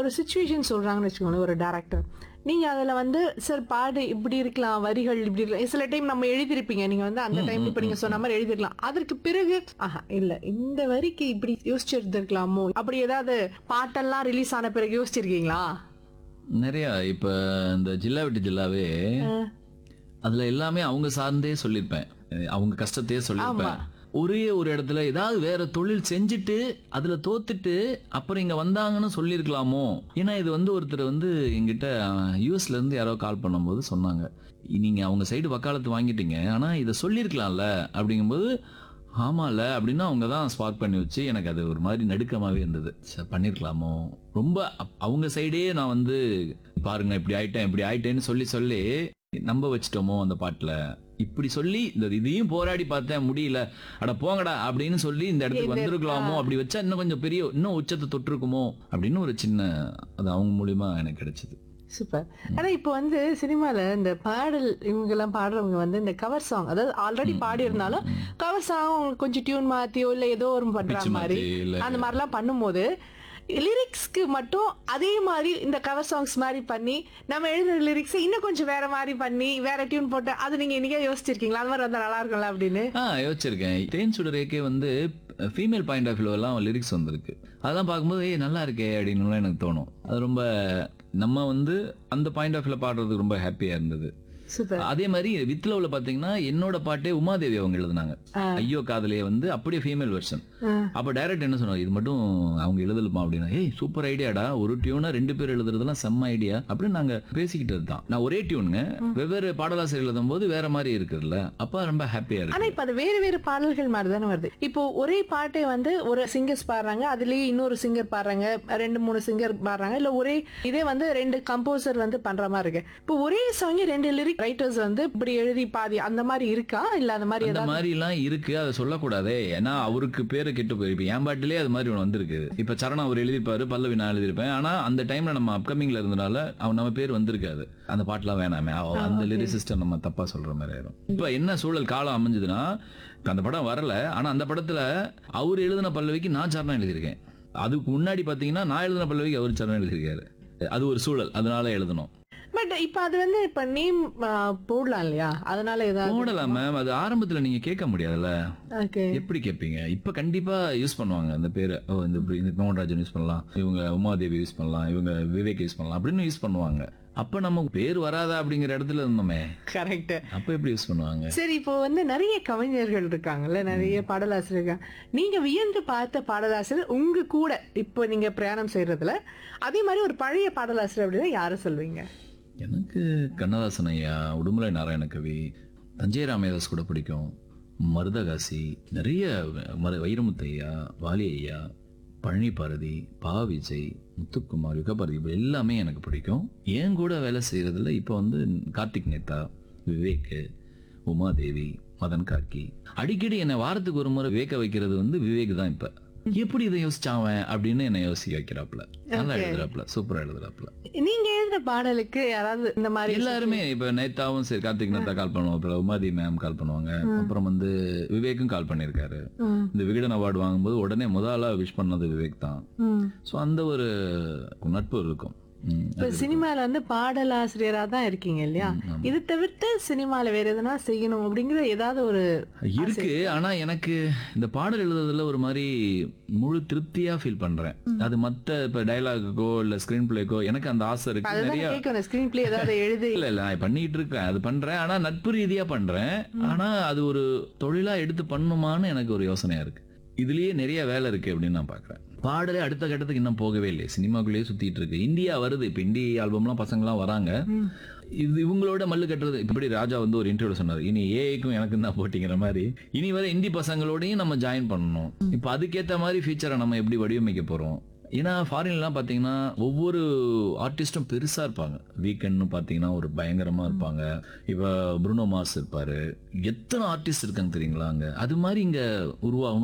ஒரு சுச்சுவேஷன் சொல்றாங்கன்னு வச்சுக்கோங்களேன் ஒரு டேரக்டர் நீங்க அதுல வந்து சார் பாடு இப்படி இருக்கலாம் வரிகள் இப்படி இருக்கலாம் சில டைம் நம்ம எழுதிருப்பீங்க நீங்க வந்து அந்த டைம் இப்ப நீங்க சொன்ன மாதிரி எழுதிருக்கலாம் அதற்கு பிறகு ஆஹா இல்ல இந்த வரிக்கு இப்படி யோசிச்சு இருந்திருக்கலாமோ அப்படி ஏதாவது பாட்டெல்லாம் ரிலீஸ் ஆன பிறகு யோசிச்சிருக்கீங்களா நிறைய இப்ப இந்த ஜில்லா விட்டு ஜில்லாவே அதுல எல்லாமே அவங்க சார்ந்தே சொல்லியிருப்பேன் அவங்க கஷ்டத்தையே சொல்லியிருப்பேன் ஒரே ஒரு இடத்துல ஏதாவது வேற தொழில் செஞ்சுட்டு அதுல தோத்துட்டு அப்புறம் இங்க வந்தாங்கன்னு சொல்லியிருக்கலாமோ ஏன்னா இது வந்து ஒருத்தர் வந்து எங்கிட்ட யூஎஸ்ல இருந்து யாரோ கால் பண்ணும்போது சொன்னாங்க நீங்க அவங்க சைடு வக்காலத்து வாங்கிட்டீங்க ஆனா இதை சொல்லியிருக்கலாம்ல அப்படிங்கும்போது ஆமால அப்படின்னு அவங்க தான் ஸ்பார்க் பண்ணி வச்சு எனக்கு அது ஒரு மாதிரி நடுக்கமாவே இருந்தது சரி, பண்ணிருக்கலாமோ ரொம்ப அப்- அவங்க சைடே நான் வந்து பாருங்க இப்படி ஆயிட்டேன் இப்படி ஆயிட்டேன்னு சொல்லி சொல்லி நம்ப வச்சிட்டோமோ அந்த பாட்டுல இப்படி சொல்லி இந்த இதையும் போராடி பார்த்தேன் முடியல அட போங்கடா அப்படின்னு சொல்லி இந்த இடத்துக்கு வந்திருக்கலாமோ அப்படி வச்சா இன்னும் கொஞ்சம் பெரிய இன்னும் உச்சத்தை தொட்டிருக்குமோ அப்படின்னு ஒரு சின்ன அது அவங்க மூலியமா எனக்கு கிடைச்சது சூப்பர் ஆனா இப்போ வந்து சினிமால இந்த பாடல் இவங்க எல்லாம் பாடுறவங்க வந்து இந்த கவர் சாங் அதாவது ஆல்ரெடி பாடி இருந்தாலும் கவர் சாங் கொஞ்சம் டியூன் மாத்தியோ இல்ல ஏதோ ஒரு பண்ற பிச்சு மாதிரி மாத்தி இல்ல அந்த மாதிரிலாம் பண்ணும்போது லிரிக்ஸ்க்கு மட்டும் அதே மாதிரி இந்த கவர் சாங்ஸ் மாதிரி பண்ணி நம்ம எழுதுற லிரிக்ஸ் இன்னும் கொஞ்சம் வேற மாதிரி பண்ணி வேற டியூன் போட்டு அது நீங்க இன்னைக்கே யோசிச்சிருக்கீங்களா அது மாதிரி வந்தா நல்லா இருக்கும்ல அப்படின்னு ஆ யோசிச்சிருக்கேன் தேன் சுடரேக்கே வந்து ஃபீமேல் பாயிண்ட் ஆஃப் வியூ எல்லாம் லிரிக்ஸ் வந்திருக்கு அதெல்லாம் பார்க்கும்போது ஏய் நல்லா இருக்கே அப்படின்னு எனக்கு தோணும் அது ரொம்ப நம்ம வந்து அந்த பாயிண்ட் ஆஃப் வியூல பாடுறதுக்கு ரொம்ப ஹாப்பியா இருந்தது சூப்பர் அதே மாதிரி வித் லவ்ல பாத்தீங்கன்னா என்னோட பாட்டே உமாதேவி அவங்க எழுதுனாங்க ஐயோ காதலியே வந்து அப்படியே ஃபீமேல் வெர்ஷன் அப்ப டைரக்ட் என்ன சொன்னாங்க இது மட்டும் அவங்க எழுதலுமா அப்படின்னா ஏய் சூப்பர் ஐடியாடா ஒரு டியூனா ரெண்டு பேர் எழுதுறதுலாம் செம்ம ஐடியா அப்படின்னு நாங்க பேசிக்கிட்டது தான் நான் ஒரே டியூனுங்க வெவ்வேறு பாடலாசிரியர் எழுதும் போது வேற மாதிரி இருக்குதுல்ல அப்ப ரொம்ப ஹாப்பியா ஆனா இருக்கு இப்ப அது வேறு வேறு பாடல்கள் மாதிரி தானே வருது இப்போ ஒரே பாட்டை வந்து ஒரு சிங்கர்ஸ் பாடுறாங்க அதுலயே இன்னொரு சிங்கர் பாடுறாங்க ரெண்டு மூணு சிங்கர் பாடுறாங்க இல்ல ஒரே இதே வந்து ரெண்டு கம்போசர் வந்து பண்ற மாதிரி இருக்கு இப்போ ஒரே சாங் ரெண்டு லிரிக் ரைட்டர்ஸ் வந்து இப்படி எழுதி பாதி அந்த மாதிரி இருக்கா இல்ல அந்த மாதிரி அந்த ஏதாவது மாதிரி எல்லாம் இருக்கு அதை சொல்லக்கூடாதே ஏன்னா அவருக்கு பேரு கெட்டு போயிருப்பேன் என் பாட்டிலே அது மாதிரி ஒன்று வந்திருக்கு இப்ப சரணம் அவர் எழுதியிருப்பாரு பல்லவி நான் எழுதியிருப்பேன் ஆனா அந்த டைம்ல நம்ம அப்கமிங்ல இருந்தனால அவன் நம்ம பேர் வந்திருக்காது அந்த பாட்டுலாம் வேணாமே அவ- அந்த லிரிசிஸ்டம் நம்ம தப்பா சொல்ற மாதிரி ஆயிரும் இப்ப என்ன சூழல் காலம் அமைஞ்சதுன்னா இப்ப அந்த படம் வரல ஆனா அந்த படத்துல அவர் எழுதின பல்லவிக்கு நான் சரணம் எழுதியிருக்கேன் அதுக்கு முன்னாடி பாத்தீங்கன்னா நான் எழுதின பல்லவிக்கு அவர் சரணம் எழுதியிருக்காரு அது ஒரு சூழல் அதனால எழுதணும் பட் இப்ப அது வந்து இப்ப நேம் போடலாம் இல்லையா அதனால ஏதாவது போடலாம் மேம் அது ஆரம்பத்துல நீங்க கேட்க முடியாதுல்ல ஓகே எப்படி கேட்பீங்க இப்ப கண்டிப்பா யூஸ் பண்ணுவாங்க அந்த பேரை ஓ இந்த இப்படி- இந்த மோகன்ராஜன் யூஸ் பண்ணலாம் இவங்க உமாதேவி யூஸ் பண்ணலாம் இவங்க விவேக் யூஸ் பண்ணலாம் அப்படின்னு யூஸ் பண்ணுவாங்க அப்ப நம்ம பேர் வராதா அப்படிங்கிற இடத்துல இருந்தோமே கரெக்ட் அப்ப எப்படி யூஸ் பண்ணுவாங்க சரி இப்போ வந்து நிறைய கவிஞர்கள் இருக்காங்கல்ல நிறைய பாடலாசிரியர் இருக்காங்க நீங்க வியந்து பார்த்த பாடலாசிரியர் உங்க கூட இப்போ நீங்க பிரயாணம் செய்யறதுல அதே மாதிரி ஒரு பழைய பாடலாசிரியர் அப்படின்னா யாரை சொல்வீங்க எனக்கு கண்ணதாசன் ஐயா உடுமலை நாராயண கவி தஞ்சை ராமதாஸ் கூட பிடிக்கும் மருதகாசி நிறைய மரு வைரமுத்து ஐயா வாலி ஐயா பழனி பாரதி பா விஜய் முத்துக்குமார் யுகபாரதி இப்படி எல்லாமே எனக்கு பிடிக்கும் என் கூட வேலை செய்யறதுல இப்போ வந்து கார்த்திக் நேதா விவேக் உமாதேவி மதன் கார்கி அடிக்கடி என்னை வாரத்துக்கு ஒரு முறை விவேக்க வைக்கிறது வந்து விவேக் தான் இப்ப எப்படி இதை யோசிச்சாவன் அப்படின்னு என்னை யோசிக்க வைக்கிறாப்புல நல்லா எழுதுறாப்புல சூப்பரா எழுதுறாப்புல நீங்க எழுதுற பாடலுக்கு யாராவது இந்த மாதிரி எல்லாருமே இப்ப நேதாவும் சரி கார்த்திக் நேதா கால் பண்ணுவோம் அப்புறம் உமாதி மேம் கால் பண்ணுவாங்க அப்புறம் வந்து விவேக்கும் கால் பண்ணியிருக்காரு ம், இந்த விகடன் அவார்டு வாங்கும்போது உடனே முதலா விஷ் பண்ணது விவேக் தான் ம். சோ அந்த ஒரு நட்பு இருக்கும் ம், இப்ப சினிமால வந்து பாடலாசிரியரா தான் இருக்கீங்க இல்லையா இது தவிர்த்து சினிமால வேற எதுனா செய்யணும் அப்படிங்கிற ஏதாவது ஒரு இருக்கு ஆனா எனக்கு இந்த பாடல் எழுதுறதுல ஒரு மாதிரி முழு திருப்தியா ஃபீல் பண்றேன் அது மத்த இப்ப டயலாகுக்கோ இல்ல ஸ்கிரீன் பிளேக்கோ எனக்கு அந்த ஆசை இருக்கு அதுதான் நிறைய கேட்கணும் ஸ்கிரீன் பிளே ஏதாவது எழுதி இல்ல இல்ல நான் பண்ணிட்டு இருக்கேன் அது பண்றேன் ஆனா நட்பு ரீதியா பண்றேன் ஆனா அது ஒரு தொழிலா எடுத்து பண்ணுமான்னு எனக்கு ஒரு யோசனையா இருக்கு இதுலயே நிறைய வேலை இருக்கு அப்படின்னு நான் பாக்குறேன் பாடலே அடுத்த கட்டத்துக்கு இன்னும் போகவே இல்லை சினிமாக்குள்ளேயே சுத்திட்டு இருக்கு இந்தியா வருது இப்ப இந்தி ஆல்பம்லாம் பசங்கலாம் வராங்க இது இவங்களோட மல்லு கட்டுறது இப்படி ராஜா வந்து ஒரு இன்டர்வியூ சொன்னார் இனி ஏஐக்கும் எனக்கும் தான் போட்டிங்கிற மாதிரி இனி வர இந்தி பசங்களோடையும் நம்ம ஜாயின் பண்ணணும் இப்ப அதுக்கேத்த மாதிரி ஃபீச்சரை நம்ம எப்படி வடிவமைக்க போறோம் ஏன்னா ஃபாரின்லாம் பார்த்தீங்கன்னா ஒவ்வொரு ஆர்டிஸ்டும் பெருசா இருப்பாங்க வீக்கெண்ட்னு பார்த்தீங்கன்னா ஒரு பயங்கரமா இருப்பாங்க இப்போ புருனோ மாஸ் இருப்பாரு எத்தனை ஆர்டிஸ்ட் இருக்காங்க தெரியுங்களா அங்க அது மாதிரி இங்க உருவாகணும்